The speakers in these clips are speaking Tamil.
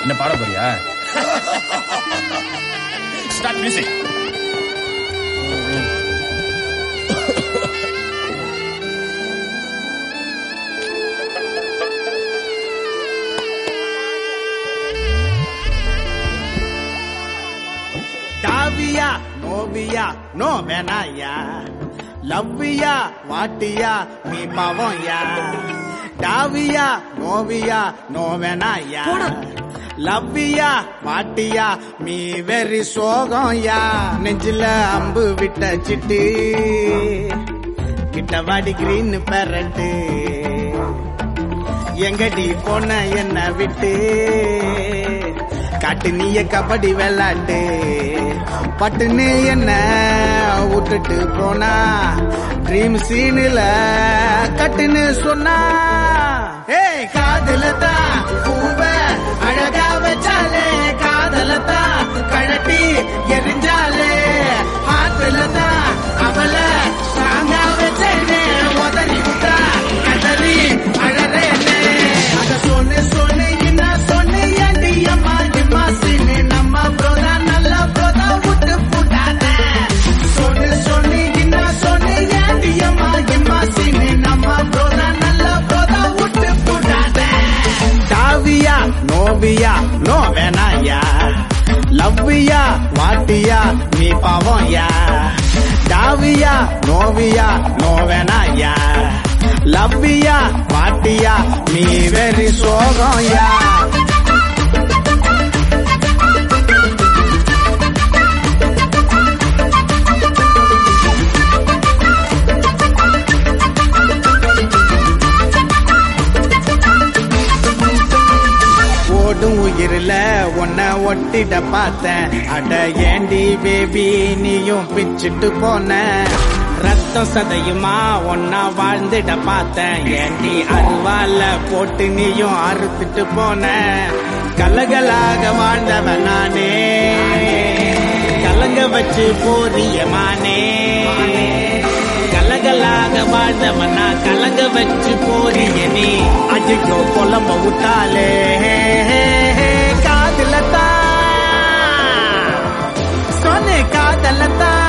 என்ன பாட போறியா ஸ்டார்ட் மியூசிக் டாவியா நோவியா நோ வேணாயா லவ்வியா வாட்டியா நீ பாவம்யா டாவியா நோவியா நோ வேணாயா லவ்வியா வாட்டியா மீ வெறி சோகம்யா நெஞ்சில அம்பு விட்ட சிட்டு கிட்ட வாடி கிரீன் பெரட்டு எங்கடி போன என்ன விட்டு காட்டு நீய கபடி விளாட்டு பட்டுன்னு என்ன விட்டுட்டு போனா ட்ரீம் சீனுல கட்டுன்னு சொன்னா ஏய் காதல தான் பூவ அழகா வச்சாலே காதல தான் கழட்டி எரிஞ்சாலே ஆத்துல தான் அவள ஸ்ட்ராங்கா வச்சேனே உதறி விட்டா கதறி அழறேனே அத சொன்னு சொன்னு என்ன சொன்னு ஏண்டி அம்மா இம்மா சின்னு நம்ம ப்ரோதா நல்ல ப்ரோதா விட்டு போட்டாத சொன்னு சொன்னு என்ன சொன்னு ஏண்டி அம்மா இம்மா சின்னு நம்ம ப்ரோதா நல்ல ப்ரோதா விட்டு போட்டாத டாவியா நோவியா நோ வேணாயா லவ்வியா வாட்டியா நீ பாவம் யா டாவியா நோவியா நோ வேணாயா லவ்வியா வாட்டியா நீ வெறி சோகம் யா ஓடும் உயிரில உன்னை ஒட்டிட பார்த்தேன் அட ஏண்டி பேபி நீயும் பிச்சுட்டு போன ரத்தம் சதையுமா ஒன்னா வாழ்ந்துட பார்த்தேன் ஏண்டி அருவால போட்டு நீயும் அறுத்துட்டு போன கலகலாக வாழ்ந்தவன் நானே கலங்க வச்சு போறியமானே கலகலாக வாழ்ந்தவன் நான் கலங்க வச்சு போறிய நீ அஜிக்கோ பொலம்ப விட்டாலே காதல சொன்ன காதல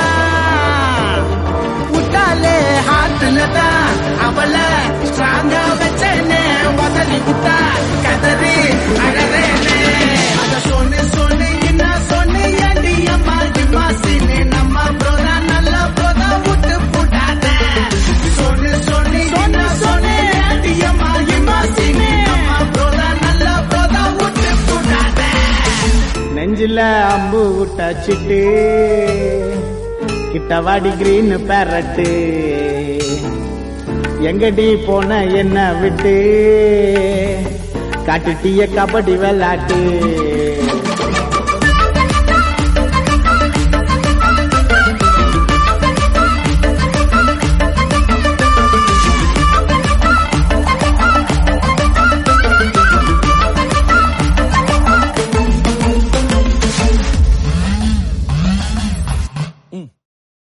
விட்டாலே ஹார்ட்ல தான் அவள ஸ்ட்ராங்கா வச்சேனே உதறி விட்டா கதறி அழறேனே அத சொன்னு சொன்னு என்ன சொன்னு ஏண்டி அம்மா இம்மா சின்னு நம்ம ப்ரோதா நல்ல ப்ரோதா விட்டு போட்டாத சொன்னு சொன்னு என்ன சொன்னு ஏண்டி அம்மா இம்மா சின்னு நம்ம ப்ரோதா நல்ல ப்ரோதா விட்டு போட்டாத நெஞ்சில அம்பு விட்டாச்சிட்டு கிட்ட வாடி கிரீன் பேரட்டு எங்கடி போன என்ன விட்டு காட்டுட்டிய கபடி விளாட்டு